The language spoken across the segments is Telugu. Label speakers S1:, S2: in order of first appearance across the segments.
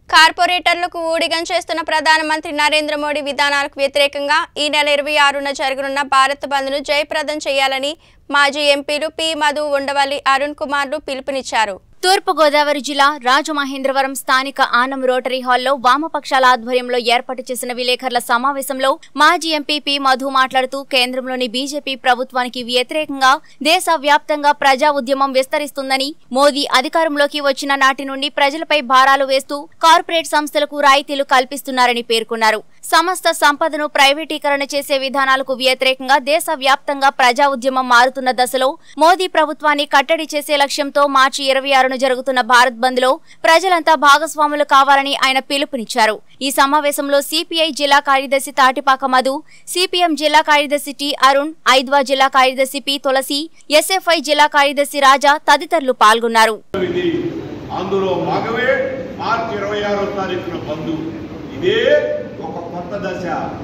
S1: కార్పొరేటర్లకు ఊడిగం చేస్తున్న ప్రధానమంత్రి నరేంద్ర మోడీ విధానాలకు వ్యతిరేకంగా ఈ నెల ఇరవై ఆరున జరగనున్న భారత్ బంద్ను జయప్రదం చేయాలని మాజీ ఎంపీలు పి మధు ఉండవల్లి అరుణ్ కుమార్లు పిలుపునిచ్చారు
S2: తూర్పుగోదావరి జిల్లా రాజమహేంద్రవరం స్థానిక ఆనం రోటరీ హాల్లో వామపక్షాల ఆధ్వర్యంలో ఏర్పాటు చేసిన విలేకరుల సమావేశంలో మాజీ ఎంపీ పి మధు మాట్లాడుతూ కేంద్రంలోని బీజేపీ ప్రభుత్వానికి వ్యతిరేకంగా దేశవ్యాప్తంగా ప్రజా ఉద్యమం విస్తరిస్తుందని మోదీ అధికారంలోకి వచ్చిన నాటి నుండి ప్రజలపై భారాలు వేస్తూ కార్పొరేట్ సంస్థలకు రాయితీలు కల్పిస్తున్నారని పేర్కొన్నారు సమస్త సంపదను ప్రైవేటీకరణ చేసే విధానాలకు వ్యతిరేకంగా దేశవ్యాప్తంగా ప్రజా ఉద్యమం మారుతున్న దశలో మోదీ ప్రభుత్వాన్ని కట్టడి చేసే లక్ష్యంతో మార్చి ఇరవై ఆరున జరుగుతున్న భారత్ బంద్ లో ప్రజలంతా భాగస్వాములు కావాలని ఆయన పిలుపునిచ్చారు ఈ సమావేశంలో సిపిఐ జిల్లా కార్యదర్శి తాటిపాక మధు సిపిఎం జిల్లా కార్యదర్శి టి అరుణ్ ఐద్వా జిల్లా కార్యదర్శి పి తులసి ఎస్ఎఫ్ఐ జిల్లా కార్యదర్శి రాజా తదితరులు పాల్గొన్నారు
S3: ఇది అందులో భాగమే మార్చి ఇరవై ఆరో తారీఖున బంధు ఇదే ఒక కొత్త దశ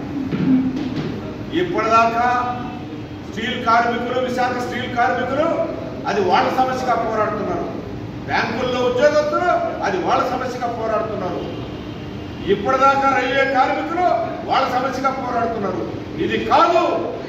S3: ఇప్పటిదాకా స్టీల్ కార్మికులు విశాఖ స్టీల్ కార్మికులు అది వాళ్ళ సమస్యగా పోరాడుతున్నారు బ్యాంకుల్లో ఉద్యోగస్తులు అది వాళ్ళ సమస్యగా పోరాడుతున్నారు ఇప్పటిదాకా రైల్వే కార్మికులు వాళ్ళ సమస్యగా పోరాడుతున్నారు ఇది కాదు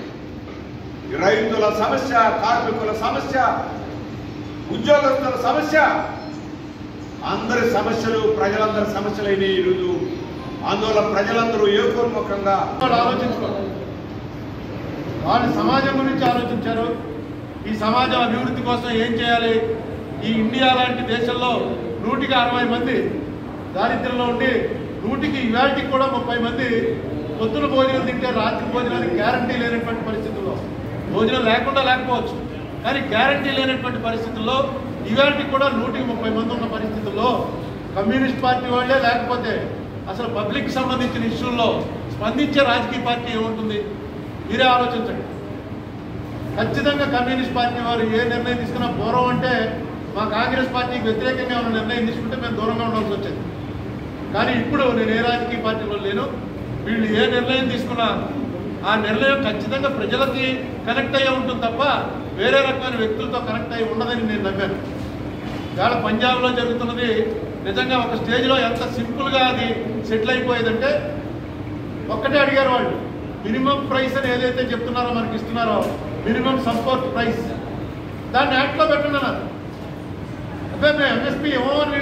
S3: రైతుల సమస్య కార్మికుల సమస్య ఉద్యోగస్తుల సమస్య అందరి సమస్యలు ప్రజలందరి సమస్యలైన ఈరోజు అందువల్ల ప్రజలందరూ ఏకోన్ముఖంగా
S4: వాళ్ళు ఆలోచించుకోరు వాళ్ళు సమాజం గురించి ఆలోచించారు ఈ సమాజం అభివృద్ధి కోసం ఏం చేయాలి ఈ ఇండియా లాంటి దేశంలో నూటికి అరవై మంది దారిద్ర్యంలో ఉండి నూటికి ఇవాళకి కూడా ముప్పై మంది పొద్దున భోజనం తింటే రాత్రి భోజనానికి గ్యారంటీ లేనటువంటి పరిస్థితుల్లో భోజనం లేకుండా లేకపోవచ్చు కానీ గ్యారంటీ లేనటువంటి పరిస్థితుల్లో ఇవాళకి కూడా నూటికి ముప్పై మంది ఉన్న పరిస్థితుల్లో కమ్యూనిస్ట్ పార్టీ వాళ్ళే లేకపోతే అసలు పబ్లిక్ సంబంధించిన ఇష్యూల్లో స్పందించే రాజకీయ పార్టీ ఏముంటుంది మీరే ఆలోచించండి ఖచ్చితంగా కమ్యూనిస్ట్ పార్టీ వారు ఏ నిర్ణయం తీసుకున్నా పూర్వం అంటే మా కాంగ్రెస్ పార్టీకి వ్యతిరేకంగా ఉన్న నిర్ణయం తీసుకుంటే మేము దూరంగా ఉండాల్సి వచ్చేది కానీ ఇప్పుడు నేను ఏ రాజకీయ పార్టీలో లేను వీళ్ళు ఏ నిర్ణయం తీసుకున్నా ఆ నిర్ణయం ఖచ్చితంగా ప్రజలకి కనెక్ట్ అయ్యే ఉంటుంది తప్ప వేరే రకమైన వ్యక్తులతో కనెక్ట్ అయ్యి ఉండదని నేను నమ్మాను ఇవాళ పంజాబ్లో జరుగుతున్నది నిజంగా ఒక స్టేజ్లో ఎంత సింపుల్గా అది సెటిల్ అయిపోయేదంటే ఒక్కటే అడిగారు వాళ్ళు మినిమం ప్రైస్ అని ఏదైతే చెప్తున్నారో మనకి ఇస్తున్నారో మినిమం సపోర్ట్ ప్రైస్ దాన్ని యాక్ట్లో పెట్టండి అన్నారు అబ్బాయి మేము ఎంఎస్పీ ఇవ్వమని